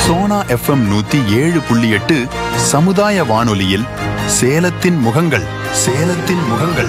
Sona FM நூத்தி ஏழு புள்ளி எட்டு சமுதாய வானொலியில் சேலத்தின் முகங்கள் சேலத்தின் முகங்கள்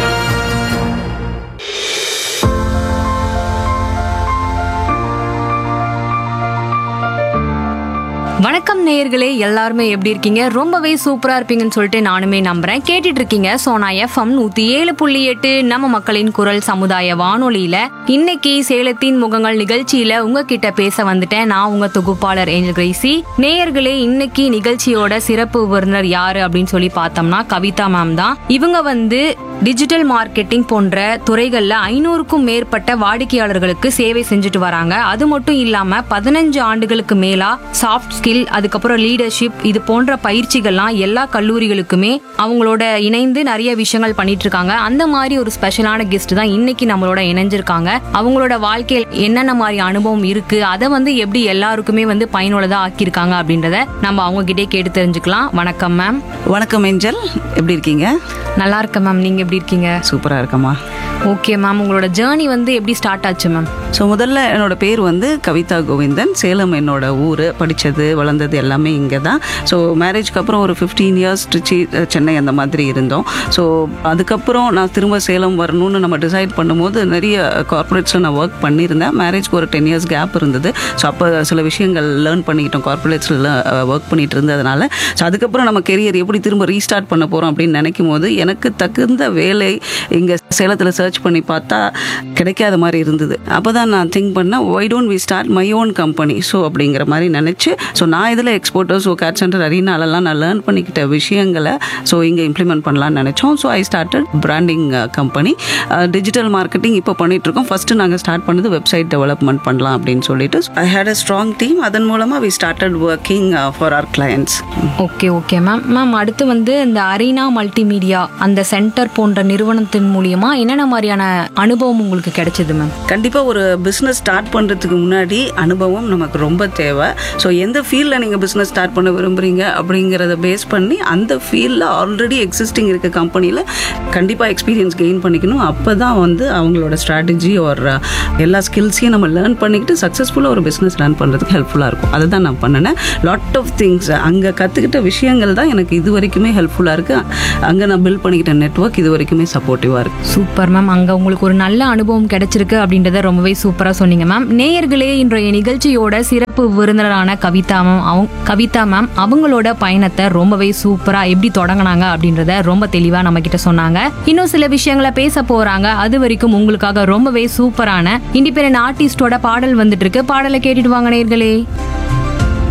வணக்கம் நேயர்களே எல்லாருமே எப்படி இருக்கீங்க ரொம்பவே சூப்பரா இருப்பீங்கன்னு சொல்லிட்டு நானுமே நம்புறேன் கேட்டுட்டு இருக்கீங்க சோனா எஃப்எம் நூத்தி ஏழு புள்ளி எட்டு நம்ம மக்களின் குரல் சமுதாய வானொலியில இன்னைக்கு சேலத்தின் முகங்கள் நிகழ்ச்சியில உங்ககிட்ட பேச வந்துட்டேன் நான் உங்க தொகுப்பாளர் ஏஞ்சல் கிரேசி நேயர்களே இன்னைக்கு நிகழ்ச்சியோட சிறப்பு விருந்தினர் யாரு அப்படின்னு சொல்லி பார்த்தோம்னா கவிதா மேம் தான் இவங்க வந்து டிஜிட்டல் மார்க்கெட்டிங் போன்ற துறைகள்ல ஐநூறுக்கும் மேற்பட்ட வாடிக்கையாளர்களுக்கு சேவை செஞ்சுட்டு வராங்க அது மட்டும் இல்லாம பதினஞ்சு ஆண்டுகளுக்கு மேலா சாஃப்ட் ஸ்கில் அதுக்கப்புறம் லீடர்ஷிப் இது போன்ற பயிற்சிகள்லாம் எல்லா கல்லூரிகளுக்குமே அவங்களோட இணைந்து நிறைய விஷயங்கள் பண்ணிட்டு இருக்காங்க அந்த மாதிரி ஒரு ஸ்பெஷலான கெஸ்ட் தான் இன்னைக்கு நம்மளோட இணைஞ்சிருக்காங்க அவங்களோட வாழ்க்கையில் என்னென்ன மாதிரி அனுபவம் இருக்கு அதை வந்து எப்படி எல்லாருக்குமே வந்து பயனுள்ளதா ஆக்கியிருக்காங்க அப்படின்றத நம்ம அவங்க கிட்டே கேட்டு தெரிஞ்சுக்கலாம் வணக்கம் மேம் வணக்கம் ஏஞ்சல் எப்படி இருக்கீங்க நல்லா இருக்கேன் மேம் நீங்க எப்படி இருக்கீங்க சூப்பராக இருக்கம்மா ஓகே மேம் உங்களோட ஜேர்னி வந்து எப்படி ஸ்டார்ட் ஆச்சு மேம் ஸோ முதல்ல என்னோட பேர் வந்து கவிதா கோவிந்தன் சேலம் என்னோட ஊர் படித்தது வளர்ந்தது எல்லாமே இங்கே தான் ஸோ மேரேஜ்க்கு அப்புறம் ஒரு fifteen years Trichy ah, Chennai அந்த மாதிரி இருந்தோம் ஸோ அதுக்கப்புறம் நான் திரும்ப சேலம் வரணும்னு நம்ம டிசைட் பண்ணும்போது நிறைய கார்ப்பரேட்ஸில் நான் ஒர்க் பண்ணியிருந்தேன் மேரேஜ்க்கு ஒரு டென் இயர்ஸ் கேப் இருந்தது ஸோ அப்போ சில விஷயங்கள் லேர்ன் பண்ணிக்கிட்டோம் கார்ப்பரேட்ஸில் ஒர்க் பண்ணிட்டு இருந்ததுனால ஸோ அதுக்கப்புறம் நம்ம கெரியர் எப்படி திரும்ப ரீஸ்டார்ட் பண்ண போகிறோம் அப்படின்னு நினைக்கும் போது எனக்கு தகுந்த வேலை இங்கே சேலத்தில் சர்ச் பண்ணி பார்த்தா கிடைக்காத மாதிரி இருந்தது அப்போ தான் நான் திங்க் பண்ணேன் why don't we start my own company so அப்படிங்கிற மாதிரி நினச்சி ஸோ நான் இதில் எக்ஸ்போர்ட்டர் ஸோ கேட் சென்டர் அரினாலெல்லாம் நான் லேர்ன் பண்ணிக்கிட்ட விஷயங்களை ஸோ இங்கே இம்ப்ளிமெண்ட் பண்ணலாம்னு நினச்சோம் so I started branding company digital marketing இப்போ பண்ணிகிட்ருக்கோம் ஃபஸ்ட்டு நாங்கள் ஸ்டார்ட் பண்ணது வெப்சைட் டெவலப்மெண்ட் பண்ணலாம் அப்படின்னு சொல்லிட்டு I had a strong team அதன் மூலமாக we started working for our clients okay okay ma'am ma'am அடுத்து வந்து இந்த அரீனா மல்டிமீடியா அந்த சென்டர் போன்ற நிறுவனத்தின் மூலியமா என்னென்ன மாதிரியான அனுபவம் உங்களுக்கு கிடைச்சது மேம் கண்டிப்பாக ஒரு பிஸ்னஸ் ஸ்டார்ட் பண்ணுறதுக்கு முன்னாடி அனுபவம் நமக்கு ரொம்ப தேவை ஸோ எந்த ஃபீல்டில் நீங்கள் பிஸ்னஸ் ஸ்டார்ட் பண்ண விரும்புகிறீங்க அப்படிங்கிறத பேஸ் பண்ணி அந்த ஃபீல்டில் ஆல்ரெடி எக்ஸிஸ்டிங் இருக்க கம்பெனியில் கண்டிப்பாக எக்ஸ்பீரியன்ஸ் கெயின் பண்ணிக்கணும் அப்போ தான் வந்து அவங்களோட ஸ்ட்ராட்டஜி ஒரு எல்லா ஸ்கில்ஸையும் நம்ம லேர்ன் பண்ணிக்கிட்டு சக்ஸஸ்ஃபுல்லாக ஒரு பிஸ்னஸ் ரன் பண்ணுறதுக்கு ஹெல்ப்ஃபுல்லாக இருக்கும் அதை தான் நான் பண்ணினேன் லாட் ஆஃப் திங்ஸ் அங்கே கற்றுக்கிட்ட விஷயங்கள் தான் எனக்கு இது வரைக்குமே ஹெல்ப்ஃபுல்லாக இருக்குது அங்கே நான் பில்ட் பண்ணிக்கிட்ட நெட்ஒர்க் இது வரைக்குமே சப்போர்ட்டிவாக இருக்குது சூப்பர் மேம் அங்க உங்களுக்கு ஒரு நல்ல அனுபவம் கிடைச்சிருக்கு அப்படின்றத ரொம்பவே சூப்பரா சொன்னீங்க மேம் நேயர்களே இன்றைய நிகழ்ச்சியோட சிறப்பு விருந்தினரான கவிதா மேம் அவங்க கவிதா மேம் அவங்களோட பயணத்தை ரொம்பவே சூப்பரா எப்படி தொடங்கினாங்க அப்படின்றத ரொம்ப தெளிவா நம்ம கிட்ட சொன்னாங்க இன்னும் சில விஷயங்களை பேச போறாங்க அது வரைக்கும் உங்களுக்காக ரொம்பவே சூப்பரான இண்டிபெண்டன்ட் ஆர்டிஸ்டோட பாடல் வந்துட்டு இருக்கு பாடலை கேட்டுட்டு வாங்க நேயர்களே